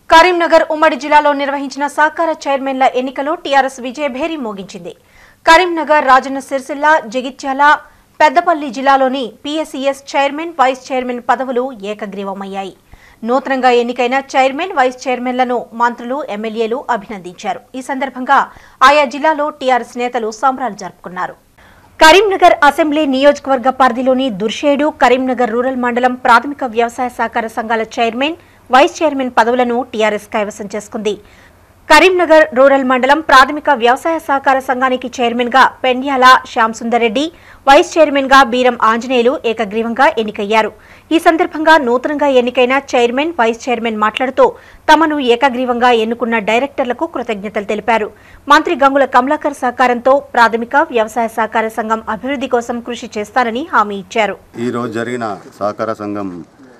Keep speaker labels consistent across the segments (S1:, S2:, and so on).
S1: కరీంనగర్ ఉమ్మడి జిల్లాలో నిర్వహించిన సహకార చైర్మన్ల ఎన్నికలో టీఆర్ఎస్ విజయభేరి మోగించింది కరీంనగర్ రాజన్న సిరిసిల్ల జగిత్యాల పెద్దపల్లి జిల్లాలోని పీఎస్ఈఎస్ చైర్మన్ వైస్ చైర్మన్ పదవులు ఏకగ్రీవమయ్యాయి నూతనంగా ఎన్నికైన చైర్మన్ వైస్ చైర్మన్లను మంత్రులు ఎమ్మెల్యేలు అభినందించారు ఈ సందర్భంగా ఆయా జిల్లాలో టీఆర్ఎస్ నేతలు సంబరాలు జరుపుకున్నారు కరీంనగర్ అసెంబ్లీ నియోజకవర్గ పరిధిలోని దుర్షేడు కరీంనగర్ రూరల్ మండలం ప్రాథమిక వ్యవసాయ సహకార సంఘాల చైర్మన్ వైస్ చైర్మన్ పదవులను టీఆర్ఎస్ కైవసం చేసుకుంది కరీంనగర్ రూరల్ మండలం ప్రాథమిక వ్యవసాయ సహకార సంఘానికి చైర్మన్ గా పెండ్యాల శ్యామ్ సుందర్ రెడ్డి వైస్ చైర్మన్ గా బీరం ఆంజనేయులు ఏకగ్రీవంగా ఎన్నికయ్యారు ఈ సందర్భంగా నూతనంగా ఎన్నికైన చైర్మన్ వైస్ చైర్మన్ మాట్లాడుతూ తమను ఏకగ్రీవంగా ఎన్నుకున్న డైరెక్టర్లకు కృతజ్ఞతలు తెలిపారు మంత్రి గంగుల కమలాకర్ సహకారంతో ప్రాథమిక వ్యవసాయ సహకార సంఘం అభివృద్ధి కోసం కృషి చేస్తారని హామీ ఇచ్చారు
S2: ఈరోజు జరిగిన సహకార సంఘం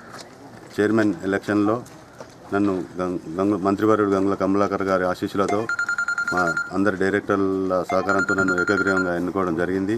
S2: చైర్మన్ ఎలక్షన్లో నన్ను గం- గంగు మంత్రివర్యుడు గంగుల కమలాకర్ గారి ఆశీస్సులతో మా అందరి డైరెక్టర్ల సహకారంతో నన్ను ఏకగ్రీవంగా ఎన్నుకోవడం జరిగింది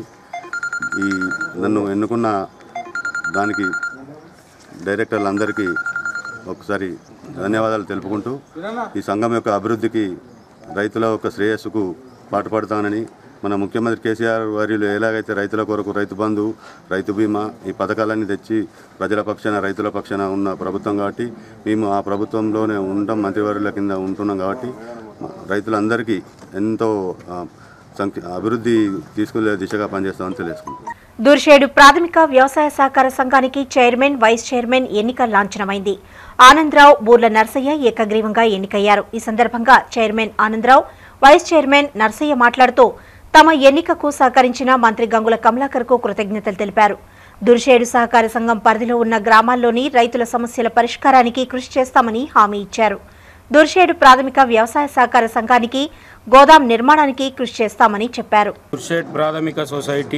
S2: ఈ నన్ను ఎన్నుకున్న దానికి డైరెక్టర్లందరికీ ఒకసారి ధన్యవాదాలు తెలుపుకుంటూ ఈ సంఘం యొక్క అభివృద్ధికి రైతుల యొక్క శ్రేయస్సుకు పాటుపడతానని మన ముఖ్యమంత్రి కేసీఆర్ వర్యులు ఎలాగైతే రైతుల కొరకు రైతు బంధు రైతు బీమా ఈ పథకాలన్నీ తెచ్చి ప్రజల పక్షాన రైతుల పక్షాన ఉన్న ప్రభుత్వం కాబట్టి మేము ఆ ప్రభుత్వంలోనే ఉండటం మంత్రివర్యుల కింద ఉంటున్నాం కాబట్టి రైతులందరికీ ఎంతో ఆ, సంక్ష- అభివృద్ధి తీసుకునే దిశగా పనిచేస్తామని తెలియజేసుకుంటాం
S1: దుర్షేడు ప్రాథమిక వ్యవసాయ సహకార సంఘానికి చైర్మన్ వైస్ చైర్మన్ ఎన్నిక లాంఛనమైంది ఆనందరావు బూర్ల నర్సయ్య ఏకగ్రీవంగా ఎన్నికయ్యారు ఈ సందర్భంగా chairman Anand Rao vice chairman Narsaiah మాట్లాడుతూ తమ ఎన్నికకు సహకరించిన మంత్రి గంగుల కమలాకర్కు కృతజ్ఞతలు తెలిపారు దుర్షేడు సహకార సంఘం పరిధిలో ఉన్న గ్రామాల్లోని రైతుల సమస్యల పరిష్కారానికి కృషి చేస్తామని హామీ ఇచ్చారు దుర్షేడు ప్రాథమిక వ్యవసాయ సహకార సంఘానికి గోదాం నిర్మాణానికి కృషి చేస్తామని చెప్పారు
S3: కుర్షేట్ ప్రాథమిక సొసైటీ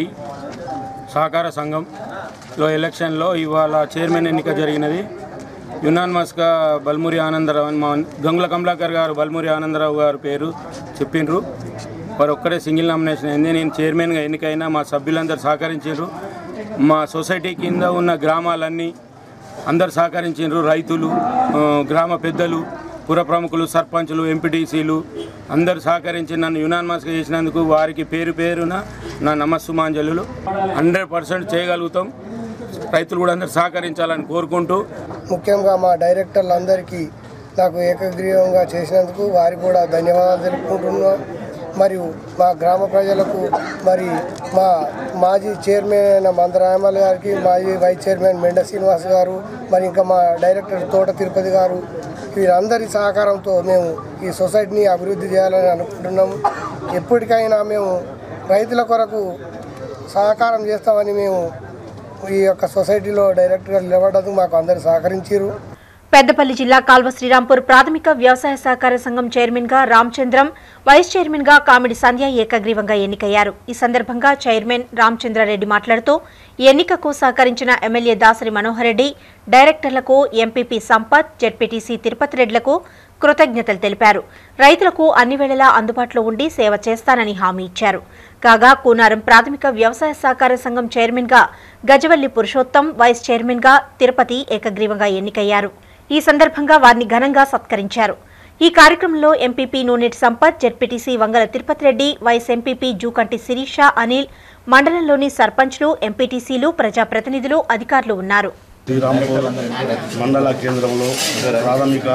S3: సహకార సంఘంలో ఎలక్షన్లో ఇవాళ చైర్మన్ ఎన్నిక జరిగినది యునాన్మస్గా బల్మురి ఆనందరావు అని మా గంగుల కమలాకర్ గారు బల్మురి ఆనందరావు గారు పేరు చెప్పిండ్రు వారు ఒక్కడే సింగిల్ నామినేషన్ అయింది నేను చైర్మన్గా ఎన్నికైనా మా సభ్యులందరూ సహకరించారు మా సొసైటీ కింద ఉన్న గ్రామాలన్నీ అందరు సహకరించారు రైతులు ఆ, గ్రామ పెద్దలు పుర ప్రముఖులు సర్పంచులు ఎంపీటీసీలు అందరు సహకరించి నన్ను యునాన్మస్గా చేసినందుకు వారికి పేరు పేరున నా నమస్సుమాంజలు హండ్రెడ్ పర్సెంట్ చేయగలుగుతాం రైతులు కూడా అందరు సహకరించాలని కోరుకుంటూ
S4: ముఖ్యంగా మా డైరెక్టర్లందరికీ నాకు ఏకగ్రీవంగా చేసినందుకు వారికి కూడా ధన్యవాదాలు తెలుపుకుంటున్నాం మరియు మా గ్రామ ప్రజలకు మరి మా మాజీ చైర్మన్ అయిన మందరాయమల్ గారికి మాజీ వైస్ చైర్మన్ మెండ శ్రీనివాస్ గారు మరి ఇంకా మా డైరెక్టర్ తోట తిరుపతి గారు వీరందరి సహకారంతో మేము ఈ సొసైటీని అభివృద్ధి చేయాలని అనుకుంటున్నాము ఎప్పటికైనా మేము రైతుల కొరకు సహకారం చేస్తామని మేము ఈ యొక్క సొసైటీలో డైరెక్టర్గా నిలబడదు మాకు అందరు సహకరించారు
S1: పెద్దపల్లి జిల్లా కాల్వ శ్రీరాంపూర్ ప్రాథమిక వ్యవసాయ సహకార సంఘం చైర్మన్ గా రామచంద్రం వైస్ చైర్మన్ గా కామిడి సంధ్య ఏకగ్రీవంగా ఎన్నికయ్యారు ఈ సందర్భంగా చైర్మన్ రామచంద్రారెడ్డి మాట్లాడుతూ ఎన్నికకు సహకరించిన ఎమ్మెల్యే దాసరి మనోహర్ రెడ్డి డైరెక్టర్లకు ఎంపీపీ సంపత్ జెడ్పీటీసీ తిరుపతి రెడ్లకు కృతజ్ఞతలు తెలిపారు రైతులకు అన్ని వేళలా అందుబాటులో ఉండి సేవ చేస్తానని హామీ ఇచ్చారు కాగా కూనారం ప్రాథమిక వ్యవసాయ సహకార సంఘం చైర్మన్ గా గజవల్లి పురుషోత్తం వైస్ చైర్మన్ గా తిరుపతి ఏకగ్రీవంగా ఎన్నికయ్యారు ఈ సందర్భంగా వారిని ఘనంగా సత్కరించారు ఈ కార్యక్రమంలో MPP Nuneti Sampath ZPTC Vangala Tirupati Reddy vice MPP Jukanti Sirisha Anil మండలంలోని సర్పంచ్లు ఎంపీటీసీలు ప్రజాప్రతినిధులు అధికారులు ఉన్నారు
S5: శ్రీరాంపూర్ మండల కేంద్రంలో ప్రాథమిక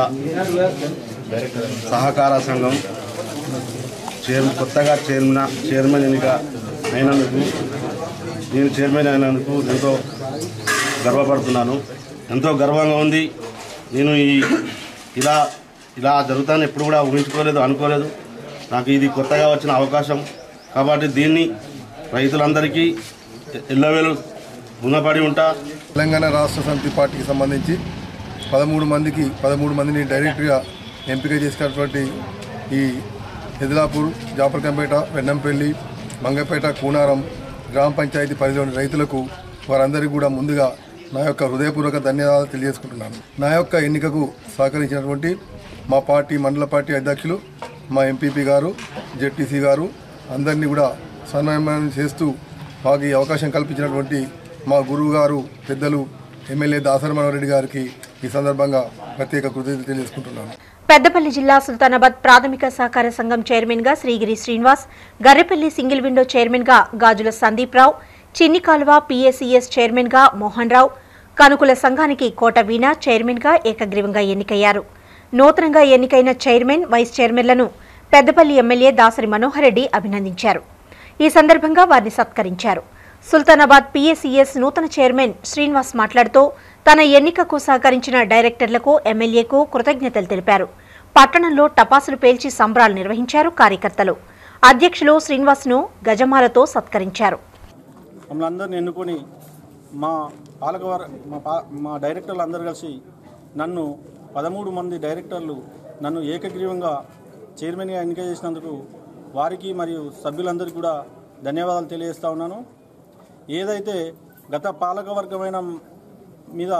S5: సహకార సంఘం చైర్ కొత్తగా చైర్మన్ చైర్మన్ ఎన్నిక అయినందుకు నేను చైర్మన్ అయినందుకు ఎంతో గర్వపడుతున్నాను ఎంతో గర్వంగా ఉంది నేను ఈ ఇలా ఇలా జరుగుతానని ఎప్పుడు కూడా ఊహించుకోలేదు అనుకోలేదు నాకు ఇది కొత్తగా వచ్చిన అవకాశం కాబట్టి దీన్ని రైతులందరికీ ఎల్లవేళ రుణపడి ఉంటా
S6: తెలంగాణ రాష్ట్ర సమితి పార్టీకి సంబంధించి పదమూడు మందికి పదమూడు మందిని డైరెక్ట్గా ఎంపిక చేసినటువంటి ఈ ఎదిలాపూర్ జాపర్కంపేట వెన్నంపల్లి మంగపేట కూనారం గ్రామ పంచాయతీ పరిధిలోని రైతులకు వారందరికీ కూడా ముందుగా నా యొక్క హృదయపూర్వక ధన్యవాదాలు తెలియజేసుకుంటున్నాను నా యొక్క ఎన్నికకు సహకరించినటువంటి మా పార్టీ మండల పార్టీ అధ్యక్షులు మా ఎంపీపీ గారు జెడ్టీసీ గారు అందరినీ కూడా సన్మానం చేస్తూ మాకు ఈ అవకాశం కల్పించినటువంటి మా గురువు గారు పెద్దలు ఎమ్మెల్యే దాసరి మనోహర్ రెడ్డి గారికి ఈ సందర్భంగా ప్రత్యేక కృతజ్ఞతలు తెలియజేసుకుంటున్నాను
S1: పెద్దపల్లి జిల్లా సుల్తానాబాద్ ప్రాథమిక సహకార సంఘం చైర్మన్ గా Srigiri Srinivas Garrepalli single window chairman గా గాజుల సందీప్ రావు చిన్ని కాలువ పీఎస్ఈఎస్ చైర్మన్ గా మోహన్ రావు కనుకుల సంఘానికి కోట వీణ చైర్మన్ గా ఏకగ్రీవంగా ఎన్నికయ్యారు నూతనంగా ఎన్నికైన చైర్మన్ వైస్ చైర్మన్లను పెద్దపల్లి ఎమ్మెల్యే దాసరి మనోహర్ రెడ్డి అభినందించారు ఈ సందర్భంగా వారిని సత్కరించారు సుల్తానాబాద్ పీఎస్ఈఎస్ నూతన చైర్మన్ శ్రీనివాస్ మాట్లాడుతూ తన ఎన్నికకు సహకరించిన డైరెక్టర్లకు ఎమ్మెల్యేకు కృతజ్ఞతలు తెలిపారు పట్టణంలో టపాసులు పేల్చి సంబరాలు నిర్వహించారు కార్యకర్తలు అధ్యక్షులు శ్రీనివాస్ను గజమాలతో సత్కరించారు
S7: మమ్మల్ని అందరిని ఎన్నుకొని మా పాలకవర్ మా పా మా డైరెక్టర్లు అందరూ కలిసి నన్ను పదమూడు మంది డైరెక్టర్లు నన్ను ఏకగ్రీవంగా చైర్మన్గా ఎన్నిక చేసినందుకు వారికి మరియు సభ్యులందరికీ కూడా ధన్యవాదాలు తెలియజేస్తా ఉన్నాను ఏదైతే గత పాలకవర్గమైన మీద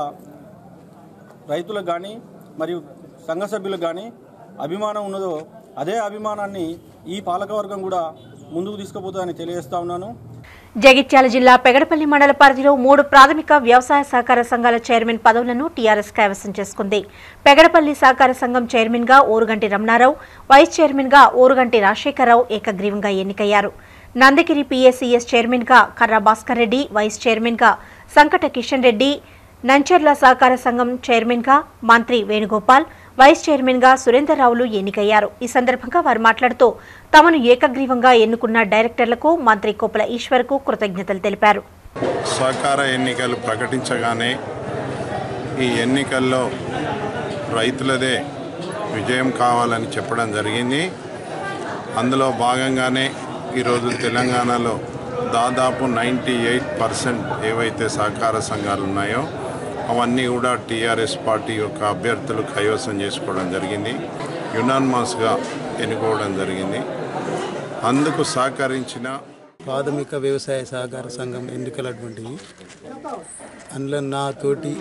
S7: రైతులకు కానీ మరియు సంఘ సభ్యులకు కానీ అభిమానం ఉన్నదో అదే అభిమానాన్ని ఈ పాలకవర్గం కూడా ముందుకు తీసుకుపోతుందని తెలియజేస్తా ఉన్నాను
S1: జగిత్యాల జిల్లా పెగడపల్లి మండల పరిధిలో మూడు ప్రాథమిక వ్యవసాయ సహకార సంఘాల చైర్మన్ పదవులను టీఆర్ఎస్ కైవసం చేసుకుంది పెగడపల్లి సహకార సంఘం చైర్మన్ గా ఓరుగంటి రమణారావు వైస్ చైర్మన్ గా ఓరుగంటి రాజశేఖరరావు ఏకగ్రీవంగా ఎన్నికయ్యారు నందగిరి పీఎస్ఈఎస్ చైర్మన్ గా కర్రా భాస్కర్ రెడ్డి వైస్ చైర్మన్ గా సంకట కిషన్ రెడ్డి నంచర్ల సహకార సంఘం చైర్మన్ గా మంత్రి వేణుగోపాల్ వైస్ చైర్మన్ గా సురేందర్రావులు ఎన్నికయ్యారు ఈ సందర్భంగా వారు మాట్లాడుతూ తమను ఏకగ్రీవంగా ఎన్నుకున్న డైరెక్టర్లకు మంత్రి కొప్పుల ఈశ్వర్కు కృతజ్ఞతలు తెలిపారు
S8: సహకార ఎన్నికలు ప్రకటించగానే ఈ ఎన్నికల్లో రైతులదే విజయం కావాలని చెప్పడం జరిగింది అందులో భాగంగానే ఈరోజు తెలంగాణలో దాదాపు నైంటీ ఎయిట్ పర్సెంట్ ఏవైతే సహకార సంఘాలు ఉన్నాయో అవన్నీ కూడా టీఆర్ఎస్ పార్టీ యొక్క అభ్యర్థులు కైవసం చేసుకోవడం జరిగింది యునాన్మాస్గా ఎన్నుకోవడం జరిగింది అందుకు సహకరించిన
S9: ప్రాథమిక వ్యవసాయ సహకార సంఘం ఎన్నికలటువంటివి అందులో నా తోటి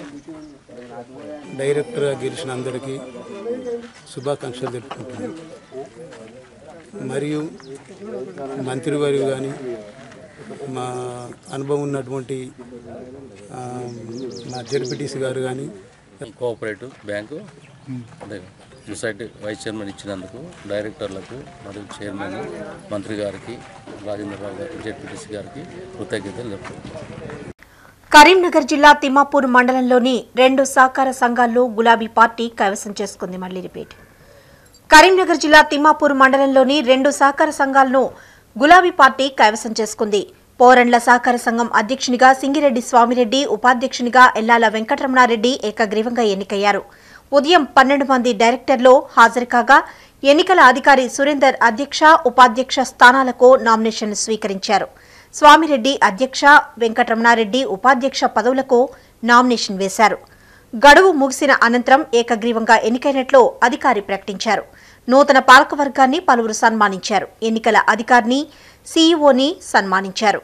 S9: డైరెక్టర్గా గెలిచిన అందరికీ శుభాకాంక్షలు తెలుపుకుంటున్నాను మరియు మంత్రివారు కానీ మా అనుభవం ఉన్నటువంటి ఆ, మా జెడ్పీటీసీ గారు కానీ
S10: కోఆపరేటివ్ బ్యాంకు అదే సొసైటీ వైస్ చైర్మన్ ఇచ్చినందుకు డైరెక్టర్లకు మరియు చైర్మన్ మంత్రి గారికి రాజేంద్రరావు గారికి జెడ్పీటీసీ గారికి కృతజ్ఞతలు చెప్తున్నాను
S1: కరీంనగర్ జిల్లా తిమ్మాపూర్ మండలంలోని రెండు సహకార సంఘాల్లో గులాబీ పార్టీ కైవసం చేసుకుంది మళ్ళీ రిపీట్ కరీంనగర్ జిల్లా తిమ్మాపూర్ మండలంలోని రెండు సహకార సంఘాలను గులాబీ పార్టీ కైవసం చేసుకుంది పోరండ్ల సహకార సంఘం అధ్యక్షునిగా సింగిరెడ్డి స్వామిరెడ్డి ఉపాధ్యక్షునిగా ఎల్లాల వెంకటరమణారెడ్డి ఏకగ్రీవంగా ఎన్నికయ్యారు ఉదయం పన్నెండు మంది డైరెక్టర్లు హాజరు కాగా ఎన్నికల అధికారి సురేందర్ అధ్యక్ష ఉపాధ్యక్ష స్థానాలకు నామినేషన్లు స్వీకరించారు స్వామిరెడ్డి అధ్యక్ష వెంకటరమణారెడ్డి ఉపాధ్యక్ష పదవులకు నామినేషన్ వేశారు గడువు ముగిసిన అనంతరం ఏకగ్రీవంగా ఎన్నికైనట్లు అధికారి ప్రకటించారు నూతన పాలకవర్గాన్ని పలువురు సన్మానించారు ఎన్నికల అధికారిని సీఈఓని సన్మానించారు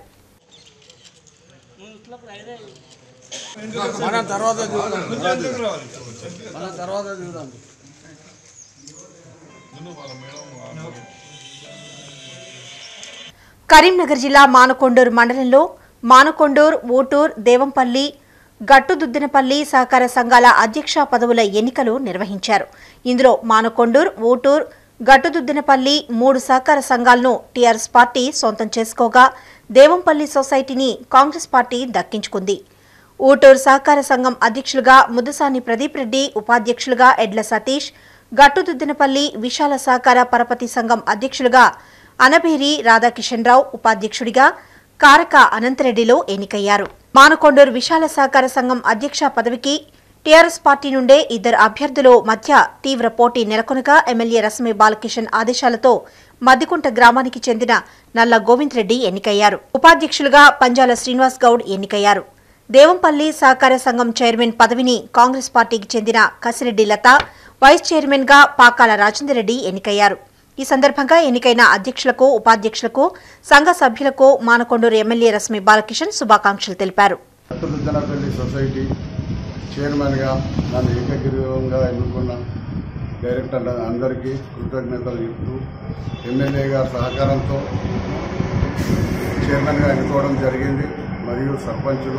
S1: కరీంనగర్ జిల్లా మానకొండూరు మండలంలో మానకొండూర్ ఊటూర్ దేవంపల్లి గట్టుదుద్దినపల్లి సహకార సంఘాల అధ్యక్ష పదవుల ఎన్నికలు నిర్వహించారు ఇందులో మానకొండూర్ ఊటూర్ గట్టుదుద్దినపల్లి మూడు సహకార సంఘాలను టీఆర్ఎస్ పార్టీ సొంతం చేసుకోగా దేవంపల్లి సొసైటీని కాంగ్రెస్ పార్టీ దక్కించుకుంది ఊటూరు సహకార సంఘం అధ్యక్షులుగా ముదుసాని ప్రదీప్ రెడ్డి ఉపాధ్యక్షులుగా ఎడ్ల సతీష్ గట్టుదుద్దినపల్లి విశాల సహకార పరపతి సంఘం అధ్యక్షులుగా అనబేరి రాధాకిషన్ రావు ఉపాధ్యక్షుడిగా కారక అనంతరెడ్డిలో ఎన్నికయ్యారు మానకొండూరు విశాల సహకార సంఘం అధ్యక్ష పదవికి టీఆర్ఎస్ పార్టీ నుండే ఇద్దరు అభ్యర్థుల మధ్య తీవ్ర పోటీ నెలకొనగా ఎమ్మెల్యే రసమి బాలకిషన్ ఆదేశాలతో మద్దికుంట గ్రామానికి చెందిన నల్ల గోవింద్ రెడ్డి ఎన్నికయ్యారు ఉపాధ్యక్షులుగా పంజాల శ్రీనివాస్ గౌడ్ ఎన్నికయ్యారు దేవంపల్లి సహకార సంఘం చైర్మన్ పదవిని కాంగ్రెస్ పార్టీకి చెందిన కసిరెడ్డి లత వైస్ చైర్మన్ గా పాకాల రాజేందర్ రెడ్డి ఎన్నికయ్యారు ఈ సందర్భంగా ఎన్నికైన అధ్యక్షులకు ఉపాధ్యక్షులకు సంఘ సభ్యులకు మానకొండూరు ఎమ్మెల్యే రశ్మి బాలకిషన్ శుభాకాంక్షలు తెలిపారు
S6: జనపల్లి సొసైటీ చైర్మన్గా నన్ను ఏకగ్రీవంగా ఎన్నుకున్న డైరెక్టర్ అందరికీ కృతజ్ఞతలు చెప్తూ ఎమ్మెల్యే గారి సహకారంతో చైర్మన్గా ఎన్నుకోవడం జరిగింది మరియు సర్పంచులు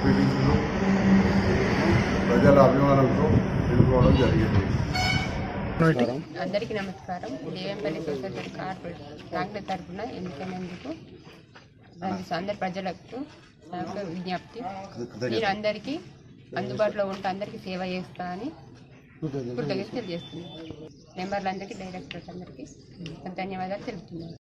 S6: డిప్యూటీసులు ప్రజల అభిమానంతో ఎన్నుకోవడం జరిగింది
S11: అందరికీ నమస్కారం దేవంపల్లి సొసైటీ కార్పొరేట్ కాంగ్రెస్ తరఫున ఎన్నికైనందుకు అందరి- అందరి ప్రజలకు నాకు విజ్ఞప్తి మీరు అందరికీ అందుబాటులో ఉంటే అందరికీ సేవ చేస్తా అని కృతజ్ఞత తెలియజేస్తున్నాను మెంబర్లందరికీ డైరెక్టర్స్ అందరికీ ధన్యవాదాలు తెలుపుతున్నాను